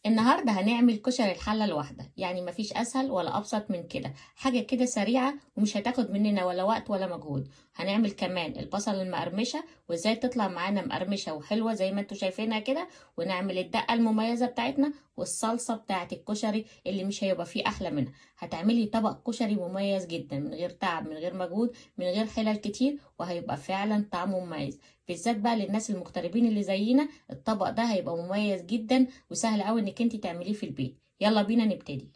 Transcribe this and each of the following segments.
النهارده هنعمل كشري الحله الواحده يعني مفيش اسهل ولا ابسط من كده حاجه كده سريعه ومش هتاخد مننا ولا وقت ولا مجهود هنعمل كمان البصل المقرمشه وازاي تطلع معانا مقرمشه وحلوه زي ما انتوا شايفينها كده ونعمل الدقه المميزه بتاعتنا والصلصه بتاعه الكشري اللي مش هيبقى فيه احلى منها هتعملي طبق كشري مميز جدا من غير تعب من غير مجهود من غير حلل كتير وهيبقى فعلا طعمه مميز بالذات بقى للناس المغتربين اللي زينا الطبق ده هيبقى مميز جدا وسهل قوي انك انت تعمليه في البيت يلا بينا نبتدي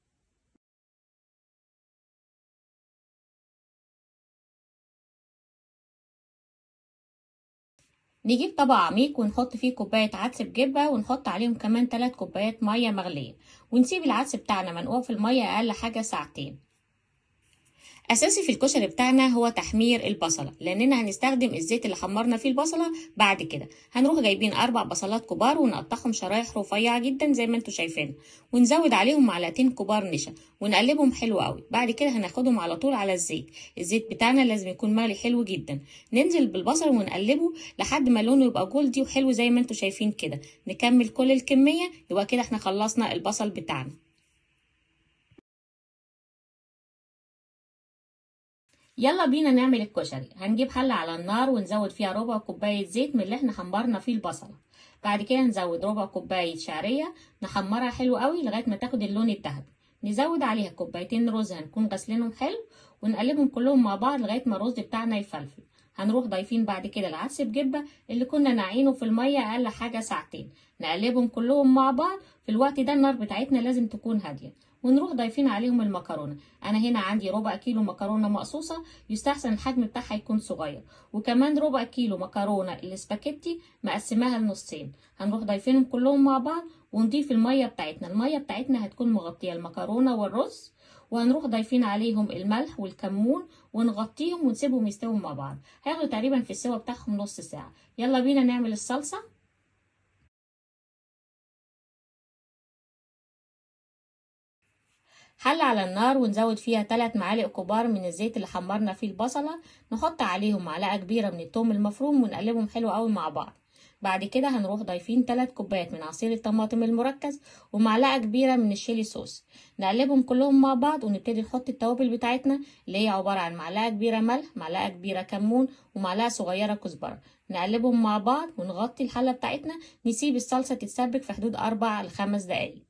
نجيب طبق عميق ونحط فيه كوباية عدس بجبة ونحط عليهم كمان 3 كوبايات مية مغلية ونسيب العدس بتاعنا منقوع في المية أقل حاجة ساعتين اساسي في الكشري بتاعنا هو تحمير البصله لاننا هنستخدم الزيت اللي حمرنا فيه البصله بعد كده هنروح جايبين اربع بصلات كبار ونقطعهم شرايح رفيعه جدا زي ما انتوا شايفين ونزود عليهم معلقتين كبار نشا ونقلبهم حلو قوي بعد كده هناخدهم على طول على الزيت الزيت بتاعنا لازم يكون مغلي حلو جدا ننزل بالبصل ونقلبه لحد ما لونه يبقى جولدي وحلو زي ما انتوا شايفين كده نكمل كل الكميه يبقى كده احنا خلصنا البصل بتاعنا يلا بينا نعمل الكشري هنجيب حلة على النار ونزود فيها ربع كوباية زيت من اللي احنا حمرنا فيه البصلة بعد كده نزود ربع كوباية شعرية نحمرها حلو قوي لغاية ما تاخد اللون الذهبي نزود عليها كوبايتين رز هنكون غسلينهم حلو ونقلبهم كلهم مع بعض لغاية ما الرز بتاعنا يفلفل هنروح ضايفين بعد كده العدس بجبة اللي كنا ناعينه في المية أقل حاجة ساعتين نقلبهم كلهم مع بعض في الوقت ده النار بتاعتنا لازم تكون هادية ونروح ضايفين عليهم المكرونه انا هنا عندي ربع كيلو مكرونه مقصوصه يستحسن الحجم بتاعها يكون صغير وكمان ربع كيلو مكرونه الاسباجيتي مقسماها لنصين هنروح ضايفينهم كلهم مع بعض ونضيف الميه بتاعتنا الميه بتاعتنا هتكون مغطيه المكرونه والرز وهنروح ضايفين عليهم الملح والكمون ونغطيهم ونسيبهم يستووا مع بعض هياخدوا تقريبا في السوا بتاعهم نص ساعه يلا بينا نعمل الصلصه حلة على النار ونزود فيها 3 معالق كبار من الزيت اللي حمرنا فيه البصلة نحط عليهم معلقة كبيرة من التوم المفروم ونقلبهم حلو قوي مع بعض بعد كده هنروح ضايفين 3 كوبايات من عصير الطماطم المركز ومعلقة كبيرة من الشيلي صوص نقلبهم كلهم مع بعض ونبتدي نحط التوابل بتاعتنا اللي هي عبارة عن معلقة كبيرة ملح معلقة كبيرة كمون ومعلقة صغيرة كزبرة نقلبهم مع بعض ونغطي الحلة بتاعتنا نسيب الصلصة تتسبك في حدود 4 ل 5 دقايق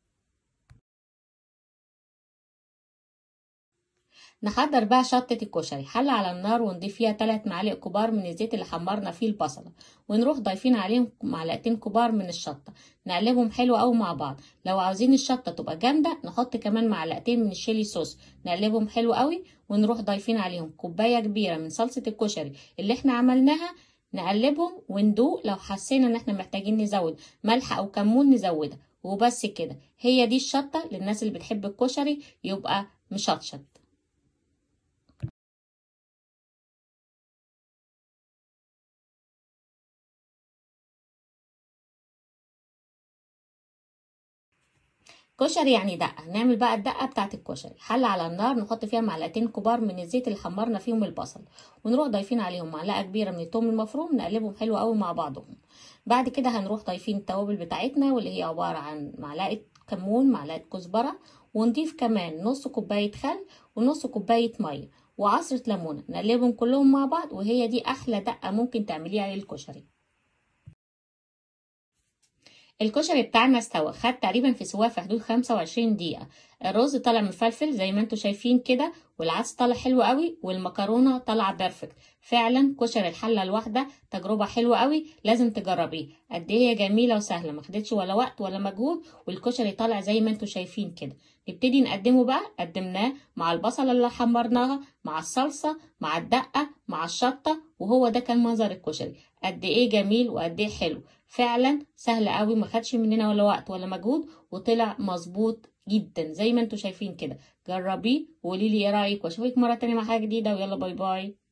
نحضر بقى شطة الكشري حلة على النار ونضيف فيها 3 معالق كبار من الزيت اللي حمرنا فيه البصلة ونروح ضايفين عليهم معلقتين كبار من الشطة نقلبهم حلو قوي مع بعض لو عاوزين الشطة تبقى جامدة نحط كمان معلقتين من الشيلي صوص نقلبهم حلو قوي ونروح ضايفين عليهم كوباية كبيرة من صلصة الكشري اللي احنا عملناها نقلبهم وندوق لو حسينا ان احنا محتاجين نزود ملح او كمون نزودها وبس كده هي دي الشطة للناس اللي بتحب الكشري يبقى مشطشط كشري يعني دقة نعمل بقى الدقة بتاعت الكشري حلة على النار نحط فيها معلقتين كبار من الزيت اللي حمرنا فيهم البصل ونروح ضايفين عليهم معلقة كبيرة من الثوم المفروم نقلبهم حلو قوي مع بعضهم بعد كده هنروح ضايفين التوابل بتاعتنا واللي هي عبارة عن معلقة كمون معلقة كزبرة ونضيف كمان نص كوباية خل ونص كوباية مية وعصرة ليمونة نقلبهم كلهم مع بعض وهي دي أحلى دقة ممكن تعمليها للكشري الكشري بتاعنا استوى خد تقريبا في سواه في حدود 25 دقيقة الرز طالع مفلفل زي ما انتوا شايفين كده والعدس طالع حلو قوي والمكرونة طالعة بيرفكت فعلا كشري الحلة الواحدة تجربة حلوة قوي لازم تجربيه قد ايه هي جميلة وسهلة ما خدتش ولا وقت ولا مجهود والكشري طالع زي ما انتوا شايفين كده نبتدي نقدمه بقى قدمناه مع البصلة اللي حمرناها مع الصلصة مع الدقة مع الشطة وهو ده كان منظر الكشري قد ايه جميل وقد ايه حلو فعلا سهل قوي ما خدش مننا ولا وقت ولا مجهود وطلع مظبوط جدا زي ما انتوا شايفين كده جربيه وقولي لي ايه رايك واشوفك مره تانية مع حاجه جديده ويلا باي باي